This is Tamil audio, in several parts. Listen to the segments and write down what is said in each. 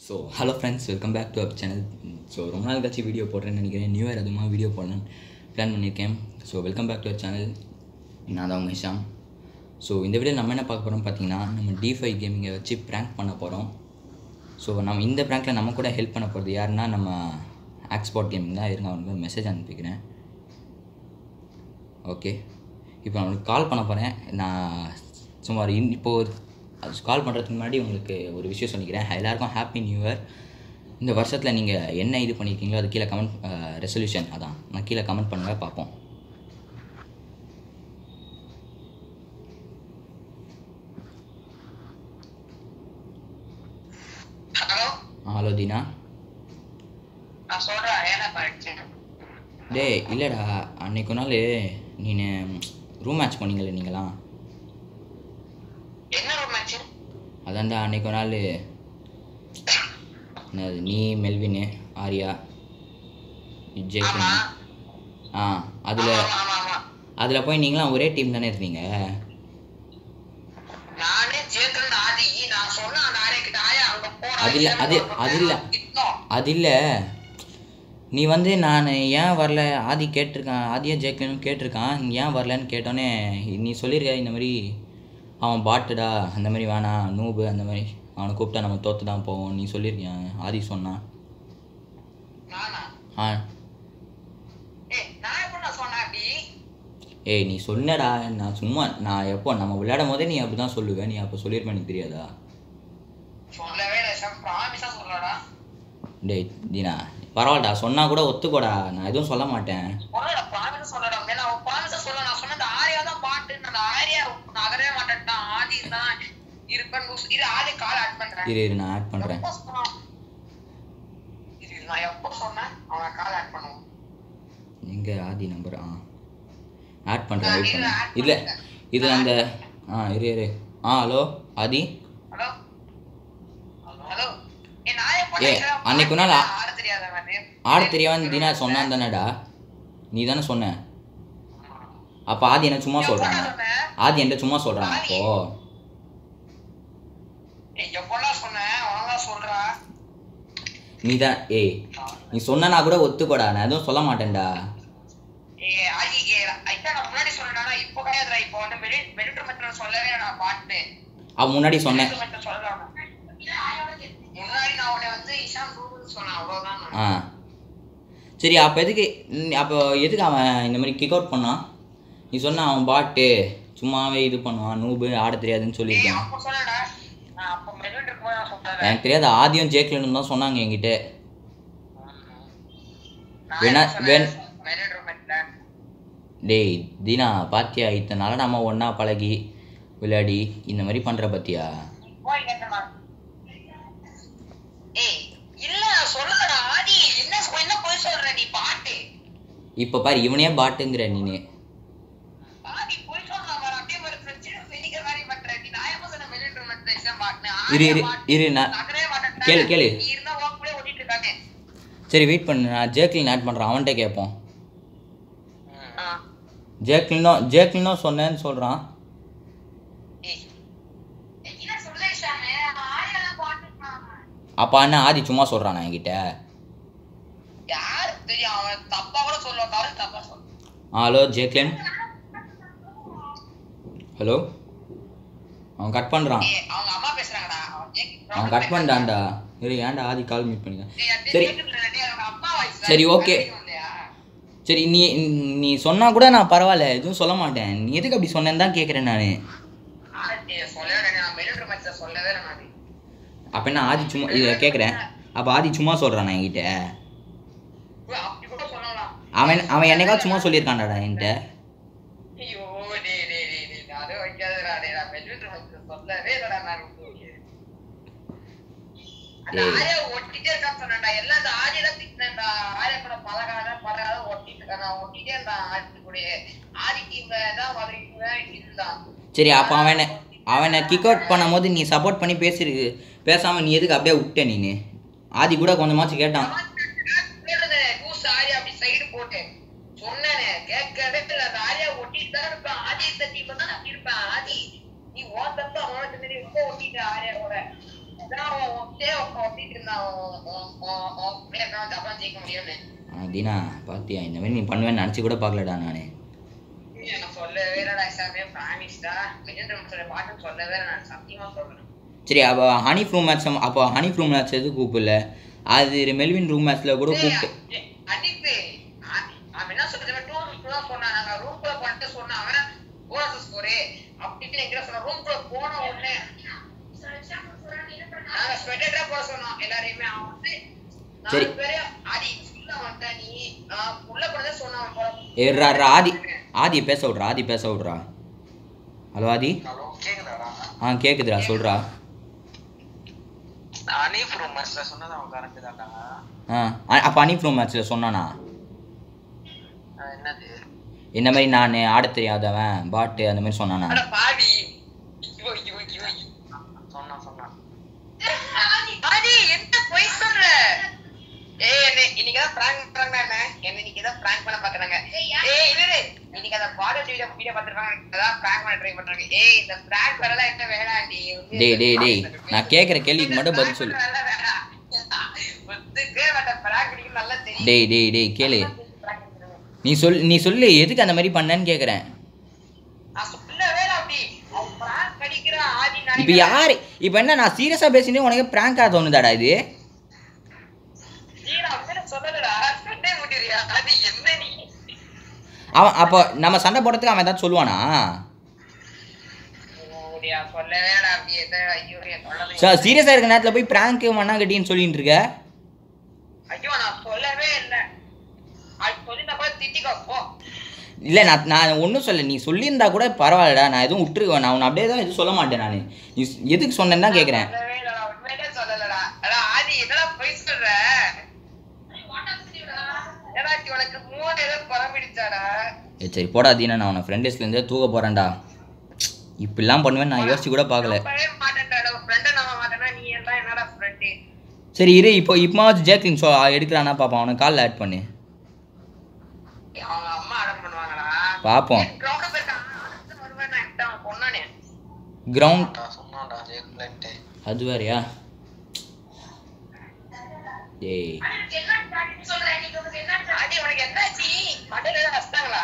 So hello friends welcome back to our channel so ரொம்ப நாள் கழிச்சு வீடியோ போடுறேன்னு நினைக்கிறேன் நியூ இயர் அதுமா வீடியோ போடணும்னு பிளான் பண்ணியிருக்கேன் so welcome back to our channel நான் தான் உங்கள் ஹிஷாம் ஸோ இந்த வீடியோ நம்ம என்ன பார்க்க போகிறோம் பார்த்தீங்கன்னா நம்ம டிஃபை கேமிங்கை வச்சு ப்ராங்க் பண்ண போகிறோம் ஸோ நம்ம இந்த ப்ராங்க்கில் நம்ம கூட ஹெல்ப் பண்ண போகிறது யாருன்னா நம்ம ஆக்ஸ்போர்ட் கேமிங் தான் இருங்க அவனுக்கு மெசேஜ் அனுப்பிக்கிறேன் ஓகே இப்போ நான் உங்களுக்கு கால் பண்ண போகிறேன் நான் சுமார் இன் இப்போது அது கால் பண்ணுறதுக்கு முன்னாடி உங்களுக்கு ஒரு விஷயம் சொல்லிக்கிறேன் எல்லாருக்கும் ஹாப்பி நியூ இயர் இந்த வருஷத்தில் நீங்கள் என்ன இது பண்ணியிருக்கீங்களோ அது கீழே கமெண்ட் ரெசல்யூஷன் அதான் நான் கீழே கமெண்ட் பண்ணுங்கள் பார்ப்போம் ஹலோ ஹலோ தீனா நான் சொல்றேன் ஏன்னா படிச்சேன் டேய் இல்லைடா அன்னைக்கு ஒரு நாள் நீ ரூம் மேட்ச் போனீங்களே நீங்களாம் என்ன ரூம் ஆச்சு அதான்டா அன்னைக்கு ஒரு நாள் என்னது நீ மெல்வின் ஆர்யா விஜய் ஆமா ஆ அதில் ஆமா ஆமா ஆமா அதில் போய் நீங்களாம் ஒரே டீம் தானே இருந்தீங்க நானே ஜேக்கன் ஆதி நான் சொன்ன அந்த ஆரே கிட்ட ஆயா அங்க போறா அது இல்ல, அது- அது இல்ல. அது இல்லை நீ வந்து நான் ஏன் வரல ஆதி கேட்டிருக்கான் ஆதியா ஜெயிக்கணும்னு கேட்டிருக்கான் நீ ஏன் வரலன்னு கேட்டோன்னே நீ சொல்லியிருக்க இந்த மாதிரி அவன் பாட்டுடா அந்த மாதிரி வேணாம் நூபு அந்த மாதிரி அவனை கூப்பிட்டா நம்ம தோற்று தான் போவோம் நீ சொல்லியிருக்கியான் ஆதி சொன்னான் நானா ஆ ஏய் நான் எப்ப நான் சொன்னேன் அப்படி ஏய் நீ சொன்னடா நான் சும்மா நான் எப்போ நம்ம விளையாடும் போதே நீ அப்படி தான் சொல்லுவேன் நீ அப்போ சொல்லியிருப்பேன் எனக்கு தெரியாதா சொல்லவே இல்லை சார் ப்ராமிஸா சொல்லடா டேய் தீனா பரவாயில்லடா சொன்னால் கூட ஒத்துக்கோடா நான் எதுவும் சொல்ல மாட்டேன் சொல்லடா ப்ராமிஸா சொல்லடா மேல அவன் ப்ராமிஸா சொல்ல நான் சொன்ன அந்த ஆரியா தான் பாட்டு அந்த ஆரியா நகரவே மாட்டேன்ட்டான் ஆதி தான் இருப்பேன் லூஸ் இரு ஆதி கால் ஆட் பண்றேன் இரு இரு நான் ஆட் பண்ணுறேன் எப்போ சொன்னான்? இரு, நான் எப்போ சொன்னேன் அவனை கால் ஆட் பண்ணுவான் எங்கே ஆதி நம்பர் ஆ ஆட் பண்ணுறேன் வெயிட் இல்ல, பண்ணு add இல்லை பண்ணுங்க. இதில் அந்த ஆ இரு இரு ஆ ஹலோ ஆதி ஹலோ ஹலோ ஏ நான் எப்போ ஏய், நினைக்கிறேன், அன்னைக்கு ஒரு நாள் ஆ- ஆட தெரியாதவனு. ஆட தெரியாமல் தீனா சொன்னான் தானேடா நீ தானே சொன்ன அப்போ ஆதி என்ன சும்மா எப்போ சொல்கிறாங்க நான் சொன்னேன்? ஆதி என்கிட்ட சும்மா சொல்கிறாங்க அப்போ ஏய், எப்போலாம் சொன்னேன்? அவன்லாம் சொல்றா. நீ தான் ஏய் நீ சொன்னா கூட ஒத்துக்கோடா நான் எதுவும் சொல்ல மாட்டேன்டா ஏய், ஆதி, ஏய், ஐயா, நான் முன்னாடி சொன்னேனா, இப்போ கிடையாதுடா, இப்போ வந்து மிலி- மிலிட்டரி மெட்ரல் சொல்லவே நான் பாட்டு அவன் முன்னாடி சொன்னேன் மிலிட்டரி மெட்ரல் சொல்லலாம். முன்னாடி நான் உன்னை வந்து இஷான் ரூல்னு சொன்னேன் அவ்வளவுதான் நான். ஆ சரி அப்போ எதுக்கு ம், அப்போ எதுக்கு அவன் இந்த மாதிரி கிக் அவுட் பண்ணான் நீ சொன்ன அவன் பாட்டு சும்மாவே இது பண்ணுவான் நூபு ஆட தெரியாதுன்னு ஏய், சொல்லியிருக்கான் அப்போ சொன்னேன்டா. நான் அப்போ மிலிட்டரி இருக்கும்போது நான் சொன்னேன். எனக்கு தெரியாது ஆதியும் ஜேக்லன்னு தான் சொன்னாங்க என்கிட்ட நான் வேணா- எப்போ வேண்- சொன்னேன்? மிலிட்டரி மெட்ரல். டேய் தீனா பாத்தியா இத்தனை நாளாக நம்ம ஒன்றா பழகி விளையாடி இந்த மாதிரி பண்ணுற பாத்தியா போய் கேட்டமா. ஏய், இல்ல, நான் சொல்லலடா, ஆதி, என்ன சொ- என்ன பொய் சொல்ற நீ பாட்டு? இப்போ பாரு இவனே பாட்டுங்கிற நீனு ஆதி, பொய் சொல்றா பாரு, அப்படியே ஒரு பிரச்சனை பிடிக்கிற மாதிரி பண்ற. நீ நான் எப்ப சொன்னேன் military methods தான் பாட்டுன்னு? இரு இரு ஆதியா பாட்டு. இரு நான் நகரவே மாட்டேன்டா. கேளு, கேளு. நீ இருந்தா உன் கூடயே ஓட்டிட்டு இருக்காங்க. சரி வெயிட் பண்ணு நான் ஜேக்லின் ஆட் பண்ணுறேன் அவன்கிட்ட கேட்போம் ஆ. ஜேக்லினோ ஜேக்லினோ சொன்னேன்னு சொல்கிறான் ஏய். ஏய், என்ன சொல்ல இஷானு? ஆதியா தான் பாட்டுன்னான். அப்போ அண்ணா ஆதி சும்மா சொல்கிறானா என்கிட்ட யாருக்கு தெரியும் அவன் தப்பா கூட சொல்லுவான் தவிர தப்பா சொல்லுவான் ஆ ஹலோ ஜேக்லின் ஹலோ அவன் கட் பண்ணுறான் ஏய், அவங்க அம்மா பேசுறாங்கடா அவன் கேக்கு- அவன் கட் பண்ணிட்டான்டா சரி ஏன்டா ஆதி கால் மீட் பண்ணிக்க ஏய், அது சரி கேக்குதுடா, டேய், அவங்க அப்பா voice தான். சரி, okay. கேட்கணும் இல்லையா? சரி நீ நீ சொன்னா கூட நான் பரவாயில்ல எதுவும் சொல்ல மாட்டேன் நீ எதுக்கு அப்படி சொன்னேன்னு தான் கேட்குறேன் நான் ஆதி, சொல்லவே இல்லை, நான் military match ல சொல்லவே இல்லை நானு. அப்போ என்ன ஆதி சும்மா இதை கேட்குறேன் அப்போ ஆதி சும்மா சொல்கிறானா என்கிட்ட ஓ, அப்படி கூட சொல்லலாம். அவன் அவன் என்னைக்காவது சும்மா சொல்லியிருக்கான்டாடா என்கிட்ட ஐயோ, டேய், டேய், டேய், டேய், நான் அதை வைக்காதடா, டேய், நான் military match ல சொல்லவே இல்லைடா நான் உங்களுக்கு. அந்த டேய். ஆரியா ஒட்டிட்டே இருக்கான்னு சொன்னேன்டா. எல்லாம் அந்த ஆரியெல்லாம் திட்டினேன்டா. ஆரியா கூட பழகாத, பழகாத ஒட்டிட்டு இருக்கான். நான் ஒட்டிட்டே இருந்தேன் ஆதி கூடயே. ஆதி team ல தான் வருவீங்க, இதுதான். சரி அப்போ அவனை அவனை கிக் அவுட் பண்ணும்போது நீ சப்போர்ட் பண்ணி பேசிருக்கு பேசாமல் நீ எதுக்கு அப்படியே விட்ட நீனு ஆதி கூட கொஞ்சமாச்சும் கேட்டான் கேட்டது, goose ஆரியா அப்படி side போட்டு. சொன்னேனே, கேட்கவே இல்லை. அந்த ஆரியா ஒட்டிட்டு தான் இருப்பான். ஆதி இந்த team ல தான் நான் இருப்பேன். ஆதி, நீ உன் தப்பு, அவனுக்கு தெரியும். ரொம்ப ஒட்டிட்ட ஆரியா கூட. அதான் அவன் ஒத்தே ஒட்டிட்டு இருந்தான் அவன் அவன் அவன் அவன் பிள்ளைய தான் ஜப்பான் ஜெயிக்க முடியும்னு அப்படின்னா பார்த்தியா இந்த மாதிரி நீ பண்ணுவேன்னு நினச்சி கூட பார்க்கலடா நான் எனக்கு சொல்லவே இல்லடா இசாமே ப்ராமிஸ்டா மெஜெண்டர் சொல்ல பாட்டு சொல்லவே இல்லை நான் சத்தியமா சொல்றேன் சரி அப்போ ஹனி ரூம் மேட்ச் அப்போ ஹனி ரூம் மேட்ச் எது கூப்பிடல அது மெல்வின் ரூம் மேட்ச்சில் கூட கூப்பிட்டு ஏய், அனிப்பு அ- அவன் என்ன சொல்றது டூ டூ தான் சொன்னான் நாங்க ரூம் குள்ள பண்ணிட்டு சொன்னான் அவன் போனஸ் ஸ்கோரு அப்படின்னு எங்கிட்ட சொன்னான் ரூம் குள்ள போன உடனே நாங்க ஸ்பெக்டேட்டரா போட சொன்னோம் எல்லாரையுமே அவன் வந்து சரி. நாலு பேரே ஆடி உள்ள வந்தா நீ நான் உள்ள போனதே சொன்னான் அவன் போல. ஏறா ஆதி ஆதி பேச விட்றா ஆதி பேச விட்றா ஹலோ ஆதி ஹலோ கேக்குதாடா ஆ கேட்குதுடா சொல்கிறா அனீஃப் ரூம் மேட்ச்ல சொன்னது அவன் கரெக்ட் தான்டா ஆ அப்போ ஹனி ரூம் மேட்ச்சில் சொன்னானா அஹ் என்னது இந்த மாதிரி நான் ஆட தெரியாதவன் பாட்டு அந்த மாதிரி சொன்னானா அட பாவி ஐயோ ஐயோ ஐயோ ஐயோ. சொன்னான் சொன்னான் ஆதி என்ன பொய் சொல்ற ஏய் என்ன இன்னைக்கு தான் பிராங்க் பண்றாங்க என்ன என்ன இன்னைக்கு தான் பிராங்க் பண்ண பாக்குறாங்க ஏய் இவரு இன்னைக்கு அந்த பாடல் வீடியோ வீடியோ பார்த்திருக்காங்க அதான் பிராங்க் பண்ண ட்ரை பண்றாங்க ஏய் இந்த பிராங்க் வரலாம் என்ன வேணாண்டி டேய் டேய் டேய் நான் கேட்குற கேள்விக்கு மட்டும் பதில் சொல்லு ஒத்துக்கவே மாட்டேன் பிராங்க் அடிக்க நல்லா தெரியும் டேய் டேய் டேய் கேளு நீ சொல் நீ சொல்லு எதுக்கு அந்த மாதிரி பண்ணேன்னு கேட்குறேன் நான் சொல்லவே இல்லை அப்படி அவன் பிராங்க் அடிக்கிற ஆதி இப்போ யார் இப்போ என்ன நான் சீரியஸாக பேசினே உனக்கு ப்ராங்காக தோணுதாடா இது நீ நான் பேரை சொல்லலடா சண்டை முடியறியா அது என்ன நீ அவன் அப்போ நம்ம சண்டை போடுறதுக்கு அவன் ஏதாச்சும் சொல்லுவானா ஓடியா சொல்லவே இல்லடா அப்படி எதை ஐயோ என் தொண்டை ஸோ சீரியஸாக இருக்க நேரத்தில் போய் ப்ராங்க்கு மண்ணாங்கட்டின்னு சொல்லிட்டு இருக்க ஐயோ நான் சொல்லவே இல்லை அது சொல்லிருந்தா கூட திட்டிக்கோ போ இல்லை நான் நான் ஒன்றும் சொல்ல நீ சொல்லியிருந்தா கூட பரவாயில்லடா நான் எதுவும் விட்டுருவேன் நான் உன்னை அப்படியே தான் எதுவும் சொல்ல மாட்டேன் நான் நீ ஸ்- எதுக்கு சொன்னேன்னு தான் கேட்குறேன் சொல்லவே இல்லடா உண்மையிலே சொல்லலடா அடா ஆதி என்னடா பொய் சொல்ற ஏதாச்சும் உனக்கு மூணு ஏதோ பரம்பிடிச்சாடா ஏ சரி போடா தீனா நான் உன்னை ஃப்ரெண்டஸ்லேருந்தே தூக்க போகிறேன்டா இப்படிலாம் பண்ணுவேன் நான் யோசிச்சு கூட பார்க்கல நம்பவே மாட்டேன்டா உன் ஃப்ரெண்டை நம்ப மாட்டேன்னா நீ எல்லாம் என்னடா ஃப்ரெண்டு சரி இரு இப்போ இப்போவாச்சும் ஜேக்லின் ஷோ எடுக்கிறானா பார்ப்போம் அவனை காலில் ஆட் பண்ணு அவங்க அம்மா அடம் பண்ணுவாங்களா பார்ப்போம் கிரௌண்ட் போயிருக்கான் அடுத்து வருவேன் நான் என்கிட்ட அவன் பொண்ணானே கிரவுண்ட் சொன்னான்டா, சொன்னான்டா ஜெயிக்கலன்ட்டு அது வேறயா டேய் ஆதி உனக்கு என்னாச்சு மண்டையில ஏதாவது வச்சிட்டாங்களா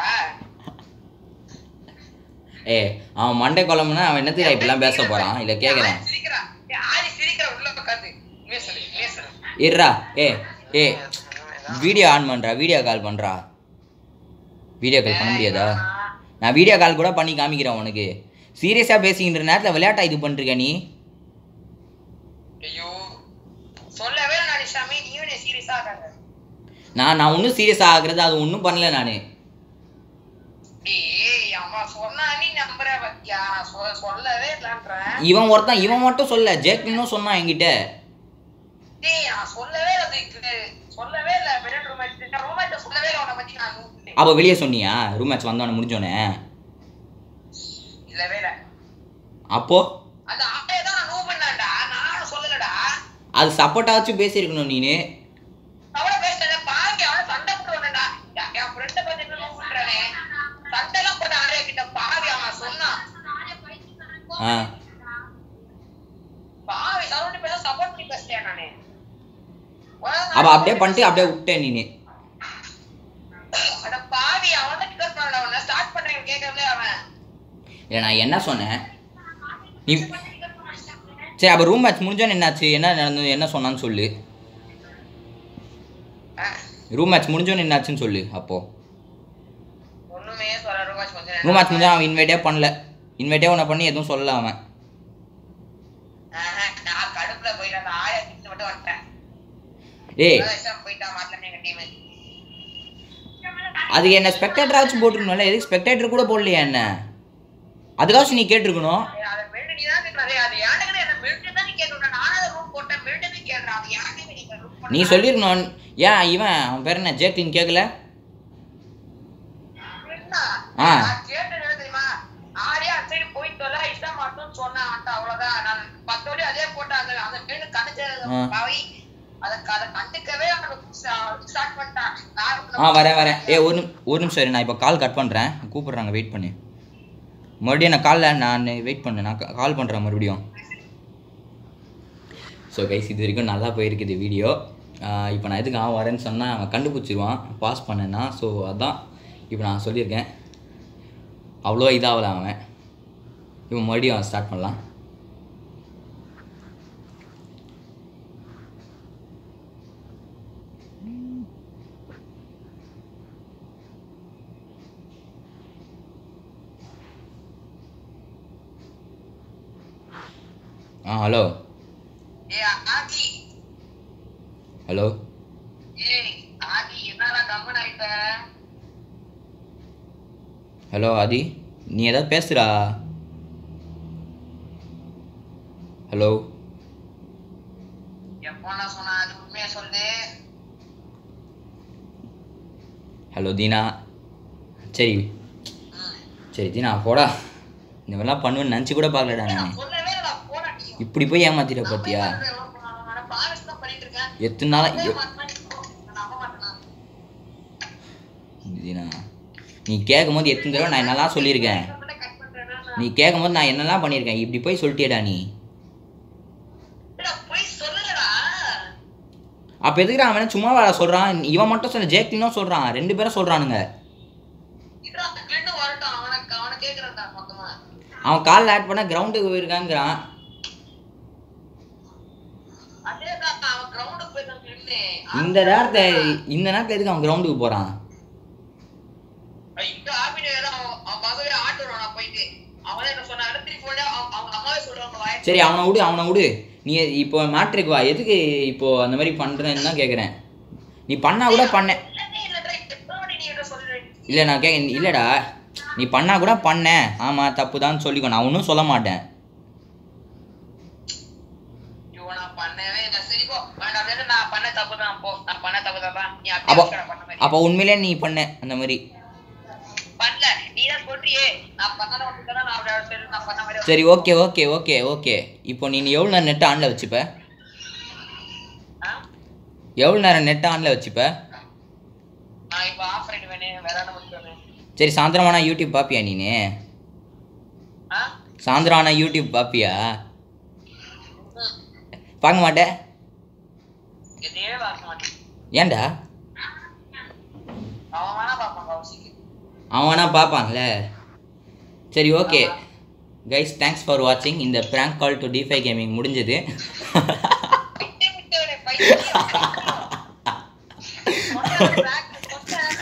ஏ அவன் மண்டை குழம்புனா அவன் என்னத்துக்கு இப்படிலாம் பேச போகிறான் இல்லை கேட்குறேன் ஆதி சிரிக்கிறான் ஏய், ஆதி சிரிக்கிற உள்ள உட்காந்து உண்மையை சொல்லு உண்மையை சொல்லு இருடா ஏ ஏ வீடியோ ஆன் பண்ணுறா வீடியோ கால் பண்ணுறா வீடியோ கால் பண்ண முடியாதா நான் வீடியோ கால் கூட பண்ணி காமிக்கிறேன் உனக்கு சீரியஸாக பேசிக்கின்ற நேரத்தில் விளையாட்டா இது பண்ணிருக்க நீ ஐயோ சொல்லவே இல்லை நான் நிஷாமி நீயும் நீ சீரியஸா இருக்காங்க நான் நான் ஒன்றும் சீரியஸாக ஆகுறது அது ஒன்றும் பண்ணல நான் டேய் அவன் சொன்னா நீ நம்புற பத்தியா நான் சொ- சொல்லவே இல்லன்றேன் இவன் ஒருத்தன் இவன் மட்டும் சொல்ல ஜேக்லினும் சொன்னான் என்கிட்ட டேய் நான் சொல்லவே இல்லை அதுக்கு சொல்லவே இல்லை பெரிய ரூம் ரூம் சொல்லவே இல்லை உன்னை பத்தி நான் நூறு அப்போ வெளியே சொன்னியா ரூம் மேட்ச் வந்தவன முடிஞ்சோனே இல்லவே இல்லை அப்போ அந்த ஆளையே தான் நான் நூ பண்ணான்டா நானும் சொல்லலடா அது சப்போர்ட்டாச்சும் பேசியிருக்கணும் நீனு அவள பேசுறத பாருங்க அவள சண்டை போடுவானடா என் ஃப்ரெண்ட பத்தி என்ன நூ பண்றானே சண்டைலாம் போட்ட ஆளே கிட்ட பாவி அவன் சொன்னான் ஆ பாவி சரௌண்டி பேச சப்போர்ட் பண்ணி பேசுறேன் நானு அப்போ அப்படியே பண்ணிட்டு அப்படியே விட்டேன் நீனு அட பாவி அவன் தான் கிட்ட பண்ணல அவன ஸ்டார்ட் பண்றேன் கேட்கறதே அவன் இல்லை நான் என்ன சொன்னேன் நீ சரி அப்போ ரூம் மேட்ச் முடிஞ்சோன்னு என்னாச்சு என்ன நடந்தது என்ன சொன்னான்னு சொல்லு ரூம் மேட்ச் முடிஞ்சோன்னு என்னாச்சுன்னு சொல்லு அப்போது ஒண்ணுமே சொல்ல ரூபாய் கொஞ்சம் ரூம் மேட்ச் முடிஞ்சா அவன் இன்வைட்டே பண்ணல இன்வைட்டே உன்னை பண்ணி எதுவும் சொல்லல அவன் ஆஹா, நான் கடுப்புல போய் அந்த ஆயா கிட்ட மட்டும் வந்துட்டேன் ஏய் அதான் இஷ்டம் போயிட்டா மாட்டல எங்க டீம் அதுக்கு என்ன ஸ்பெக்டேட்டராச்சும் போட்டிருக்கணும்ல எதுக்கு ஸ்பெக்டேட்டர் கூட போடலையா என்ன அதுக்காச்சும் நீ கேட்டிருக்கணும் அதை மில்டு நீ தான் கேட்கறது அது யானுக்கு என்ன மில்டு தான் நீ கேட்கணும் நானும் அதை ரூம் போட்டேன் மில்டு தான் கேட்கறேன் அது யாருமே நீங்க ரூம் நீ சொல்லிருக்கணும் ஏன் இவன் அவன் பேர் என்ன ஜேக்லின் கேட்கல ஆ. கேட்டது என்ன தெரியுமா ஆரியா சரி போயிட்டு வரல இஷ்டம் மட்டும் சொன்னான் அவ்வளவுதான் நான் பத்து வழி அதே போட்டாங்க அந்த மில்டு கணிச்சது ஆ. பாவி அதை அதை கண்டுக்கவே அவனுக்கு ஸ்டார்ட் பண்ணிட்டான் ஆ நான் வரேன் வரேன் ஏ ஒரு நிமி- ஒரு நிமிஷம் இரு நான் இப்போ கால் கட் பண்ணுறேன் கூப்பிட்றாங்க வெயிட் பண்ணு மறுபடியும் நான் காலில் நான் வெயிட் பண்ணு நான் கால் பண்ணுறேன் மறுபடியும் ஸோ கைஸ் இது வரைக்கும் நல்லா போயிருக்குது வீடியோ இப்போ நான் எதுக்கு அவன் வரேன்னு சொன்னால் அவன் கண்டுபிடிச்சிருவான் பாஸ் பண்ணேன்னா ஸோ அதான் இப்போ நான் சொல்லியிருக்கேன் அவ்வளோ இதாகல அவன் இப்போ மறுபடியும் அவன் ஸ்டார்ட் பண்ணலாம் ஆ ஹலோ ஏய் ஆதி ஹலோ ஏய் ஆதி என்னடா கம்மன் ஆயிட்ட ஹலோ ஆதி நீ ஏதாவது பேசுடா ஹலோ எப்போ நான் சொன்னா அது உண்மையா சொல்லு ஹலோ தீனா சரி ம். சரி தீனா போடா இந்த மாதிரிலாம் பண்ணுவேன்னு நினச்சி கூட பார்க்கலடா நான் சொல்லவே இல்லடா போடா நீ இப்படி போய் ஏமாத்திட்ட பார்த்தியா நான் பாரஸ் தான் பண்ணிட்டு இருக்கேன் எத்தனை நாளா எ- நான் நம்ப மாட்டேனா தீனா நீ கேட்கும் போது எத்தனை தடவை நான் என்னெல்லாம் சொல்லியிருக்கேன் கட் பண்றேன்னா நீ கேட்கும் போது நான் என்னெல்லாம் பண்ணியிருக்கேன் இப்படி போய் சொல்லிட்டியடா நீ நான் போய் சொல்லலடா அப்போ எதுக்கு அவன் சும்மா வேலை சொல்கிறான் இவன் மட்டும் சொல்ல ஜேக்லினும் சொல்கிறான் ரெண்டு பேரும் சொல்கிறானுங்க இதுடா கிளின்னு வரட்டும் அவனை அவனை கேக்குறேன்டா மொத்தமா அவன் காலில் ஆட் பண்ண கிரவுண்டுக்கு போயிருக்காங்கிறான் அதேதான் அவன் கிரவுண்டுக்கு போயிருக்கான் கிளின்னு இந்த நேரத்தை இந்த நேரத்தில் எதுக்கு அவன் கிரவுண்டுக்கு போகிறான் இங்க ஆபினு வேற அவன் அவன் பகவே ஆட்டு வருவான் நான் போயிட்டு அவனே என்ன சொன்னா திருப்பி போனா அவங்க அம்மாவே சொல்றாங்க வாய சரி அவனை விடு அவனை விடு நீ இப்போ மேட்ரிக் வா எதுக்கு இப்போ அந்த மாதிரி பண்ணுறேன்னு தான் கேட்குறேன் நீ பண்ணா கூட பண்ண இல்லடா இல்லடா எப்படி நீ என்ன சொல்ற இல்லை நான் கே இல்லைடா நீ பண்ணா கூட பண்ணேன் ஆமாம் தப்பு தான் சொல்லிக்கோ நான் ஒன்றும் சொல்ல மாட்டேன் ஐயோ நான் பண்ணவே இல்லை சரி போ வேண்டாம் வேண்டாம் நான் பண்ண தப்பு தான் போ நான் பண்ண தப்பு தான் நீ அப்போ அப்படியே பண்ண மாதிரி அப்போ உண்மையிலே நீ பண்ண அந்த மாதிரி பண்ணல நீ தான் சொல்றியே நான் பண்ணன ஒன்று நான் அப்படியே சரி நான் பண்ண மாதிரி சரி ஓகே ஓகே ஓகே ஓகே இப்போ நீ எவ்வளோ நேரம் நெட்டை ஆனில் வச்சுப்ப ஆ? எவ்வளோ நேரம் நெட்டை ஆனில் வச்சுப்ப நான் இப்போ ஆஃப் பண்ணிடுவேனே வேற என்ன முடிச்சுவேனே சரி சாயந்தரமானா யூடியூப் பார்ப்பியா நீனு ஆ சாயந்தரம் ஆனால் யூடியூப் பார்ப்பியா ம். பார்க்க மாட்டேன் எதையே பார்க்க மாட்டேன் ஏன்டா அவன் வேணா பார்ப்பான் கௌசிக்கு அவன் வேணா பார்ப்பான்ல சரி ஓகே கைஸ் தேங்க்ஸ் ஃபார் வாட்சிங் இந்த prank call to Defy gaming முடிஞ்சது பைத்தியம் விட்டவனே, பைத்தியம், பைத்தியம். சொன்ன prank, சொன்ன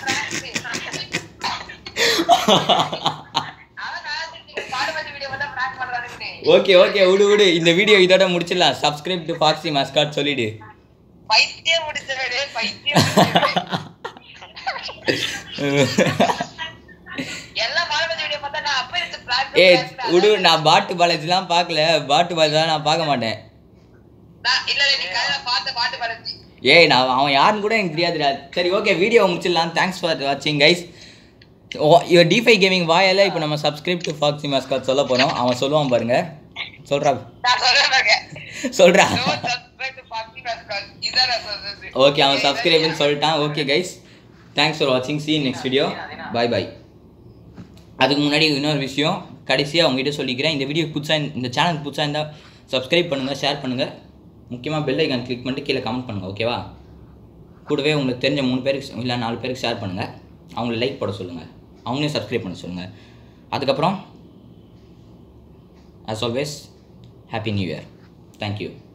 prank. அவன் நான் திருப்பி பாடுபட்டு video வந்தா prank பண்றானுங்கன்னு. ஓகே ஓகே விடு விடு இந்த வீடியோ இதோட முடிச்சிடலாம் சப்ஸ்கிரைப் டு ஃபாக்ஸி மஸ்காட் சொல்லிடு பைத்தியம் முடிச்சவனே, பைத்தியம் முடிச்சவனே. எல்லாம் பாடுபட்டு video பார்த்தா நான் அப்ப எடுத்து prank ஏ prank விடு நான் பாட்டு பாலாஜிலாம் பார்க்கல பாட்டு பாலாஜிலாம் நான் பார்க்க மாட்டேன் நான் இல்ல இல்ல, நீ காலையில பார்த்த பாட்டு பாடுச்சு ஏய் நான் அவன் யாருன்னு கூட எனக்கு தெரியாதுடா சரி ஓகே வீடியோ முடிச்சிடலாம் தேங்க்ஸ் ஃபார் வாட்சிங் கைஸ் ஓ இவர் டிஃபை கேமிங் வாயால இப்போ நம்ம சப்ஸ்கிரைப் டு ஃபாக்ஸி மஸ்காட் சொல்ல போகிறோம் அவன் சொல்லுவான் பாருங்க சொல்றா நான் சொல்றேன் பாருங்க. சொல்றா No subscribe to Foxy Mascot. இதான் நான் சொல்றது. ஓகே அவன் சப்ஸ்கிரைப்னு சொல்லிட்டான் ஓகே கைஸ் தேங்க்ஸ் ஃபார் வாட்சிங் see next video bye bye அதுக்கு முன்னாடி இன்னொரு விஷயம் கடைசியாக உங்ககிட்ட சொல்லிக்கிறேன் இந்த வீடியோ புதுசாக இந்த சேனல் புதுசாக இருந்தால் சப்ஸ்கிரைப் பண்ணுங்கள் ஷேர் பண்ணுங்கள் முக்கியமாக பெல் ஐக்கான் கிளிக் பண்ணிட்டு கீழே கமெண்ட் பண்ணுங்கள் ஓகேவா கூடவே உங்களுக்கு தெரிஞ்ச மூணு பேருக்கு இல்லை நாலு பேருக்கு ஷேர் பண்ணுங்கள் அவங்கள லைக் போட சொல்லுங்கள் அவங்களையும் சப்ஸ்கிரைப் பண்ண சொல்லுங்கள் அதுக்கப்புறம் as always happy new year thank you